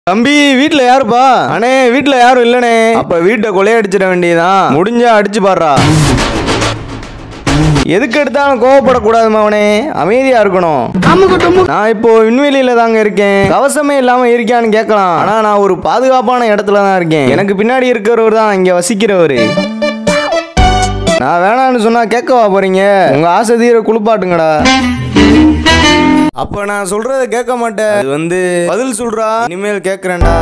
தம்பி வீட்ல யாருப்பா அண்ணே வீட்ல யாரும் இல்லனே அப்ப வீட்டை கொள்ளையடிச்சிட வேண்டியதான் முடிஞ்சா அடிச்சு பாடுறா எதுக்கு எடுத்தாலும் கோவப்படக்கூடாது அவனே அமைதியா இருக்கணும் நான் இப்போ விண்வெளியில தாங்க இருக்கேன் கவசமே இல்லாம இருக்கியான்னு கேட்கலாம் ஆனா நான் ஒரு பாதுகாப்பான இடத்துல தான் இருக்கேன் எனக்கு பின்னாடி இருக்கிறவர் தான் இங்க வசிக்கிறவரு நான் வேணான்னு சொன்னா கேட்கவா போறீங்க உங்க ஆசை தீர குளிப்பாட்டுங்கடா அப்ப நான் சொல்றத கேட்க மாட்டேன் அது வந்து பதில் சொல்றா இனிமேல் கேக்குறேன்டா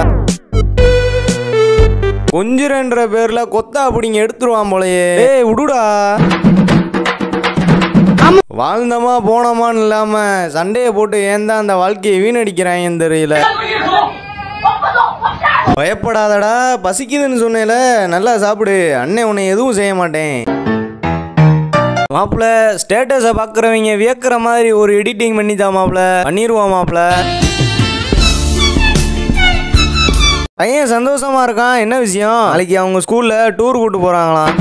கொஞ்சுறன்ற பேர்ல கொத்தா அப்படிங்க எடுத்துருவான் போலயே ஏய் விடுடா வாழ்ந்தமா போனோமான்னு இல்லாம சண்டையை போட்டு ஏன் தான் அந்த வாழ்க்கையை வீணடிக்கிறாங்கன்னு தெரியல பயப்படாதடா பசிக்குதுன்னு சொன்னேல நல்லா சாப்பிடு அண்ணன் உன்னை எதுவும் செய்ய மாட்டேன் மாப்பிள ஸ்டேட்டஸை பார்க்குறவங்க வியக்கிற மாதிரி ஒரு எடிட்டிங் பண்ணி தான் மாப்பிள பண்ணிடுவோம் மாப்பிள பையன் சந்தோஷமா இருக்கான் என்ன விஷயம் நாளைக்கு அவங்க ஸ்கூல்ல டூர் கூட்டு போறாங்களாம்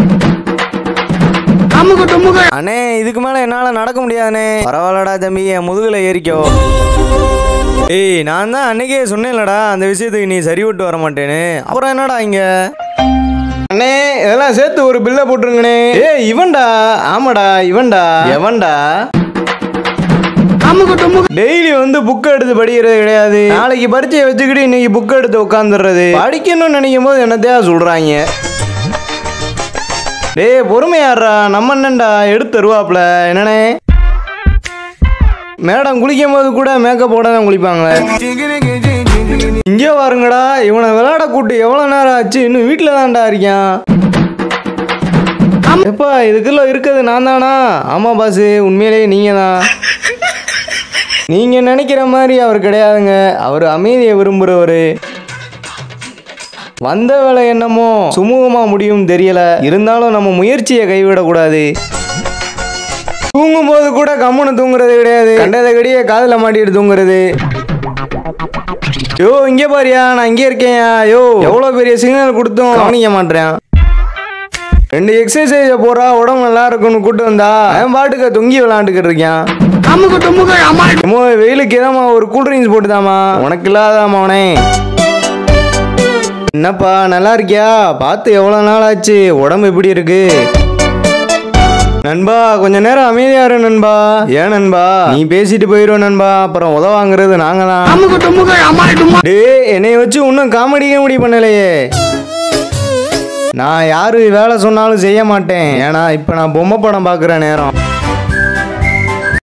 அண்ணே இதுக்கு மேல என்னால நடக்க முடியாதுண்ணே பரவாயில்லடா தம்பி என் முதுகுல ஏறிக்கோ ஏய் நான் தான் அன்னைக்கே சொன்னேன்லடா அந்த விஷயத்துக்கு நீ சரி விட்டு வர மாட்டேன்னு அப்புறம் என்னடா இங்க அண்ணே இதெல்லாம் சேர்த்து ஒரு பில்ல போட்டுருங்கண்ணே ஏய் இவன்டா ஆமாடா இவன்டா எவன்டா டெய்லி வந்து புக் எடுத்து படிக்கிறது கிடையாது நாளைக்கு பரீட்சையை வச்சுக்கிட்டு இன்னைக்கு புக் எடுத்து உட்காந்துடுறது படிக்கணும்னு நினைக்கும் போது என்னத்தையா சொல்றாங்க டேய் பொறுமையாடுறா நம்ம என்னண்டா எடுத்து தருவாப்ல என்னண்ணே மேடம் குளிக்கும் போது கூட மேக்கப் போட தான் குளிப்பாங்க இங்கே பாருங்கடா இவனை விளையாட கூட்டு எவ்வளோ நேரம் ஆச்சு இன்னும் வீட்டில் தான்டா இருக்கான் எப்பா இதுக்குள்ள இருக்கிறது நான் தானா ஆமா பாஸ் உண்மையிலேயே நீங்க தான் நீங்க நினைக்கிற மாதிரி அவர் கிடையாதுங்க அவர் அமைதியை விரும்புறவரு வந்த வேலை என்னமோ சுமூகமா முடியும் தெரியல இருந்தாலும் நம்ம முயற்சியை கைவிடக்கூடாது தூங்கும் போது கூட கம்முன்னு தூங்குறது கிடையாது கண்டதை கடியே காதுல மாட்டிட்டு தூங்குறது யோ இங்க பாரியா நான் இங்கே இருக்கேன்யா யோ எவ்வளோ பெரிய சிக்னல் கொடுத்தும் கவனிக்க மாட்டேன் ரெண்டு எக்ஸசைஸை போறா உடம்பு நல்லா இருக்கும்னு கூட்டு வந்தா அவன் பாட்டுக்கு தொங்கி விளாண்டுக்கிட்டு இருக்கான் அம்மா வெயிலுக்கு ஏதாம்மா ஒரு கூல் ட்ரிங்க்ஸ் போட்டுதாம்மா உனக்கு இல்லாதாம்மா அவனே என்னப்பா நல்லா இருக்கியா பார்த்து எவ்வளோ நாள் ஆச்சு உடம்பு எப்படி இருக்கு நண்பா கொஞ்ச நேரம் அமைதியா இரு நண்பா ஏன் நண்பா நீ பேசிட்டு போயிரும் நண்பா அப்புறம் உதவாங்கிறது நாங்க தான் டேய் என்னைய வச்சு இன்னும் காமெடி காமெடி பண்ணலையே நான் யாரு வேலை சொன்னாலும் செய்ய மாட்டேன் ஏன்னா இப்ப நான் பொம்மை படம் பார்க்குற நேரம்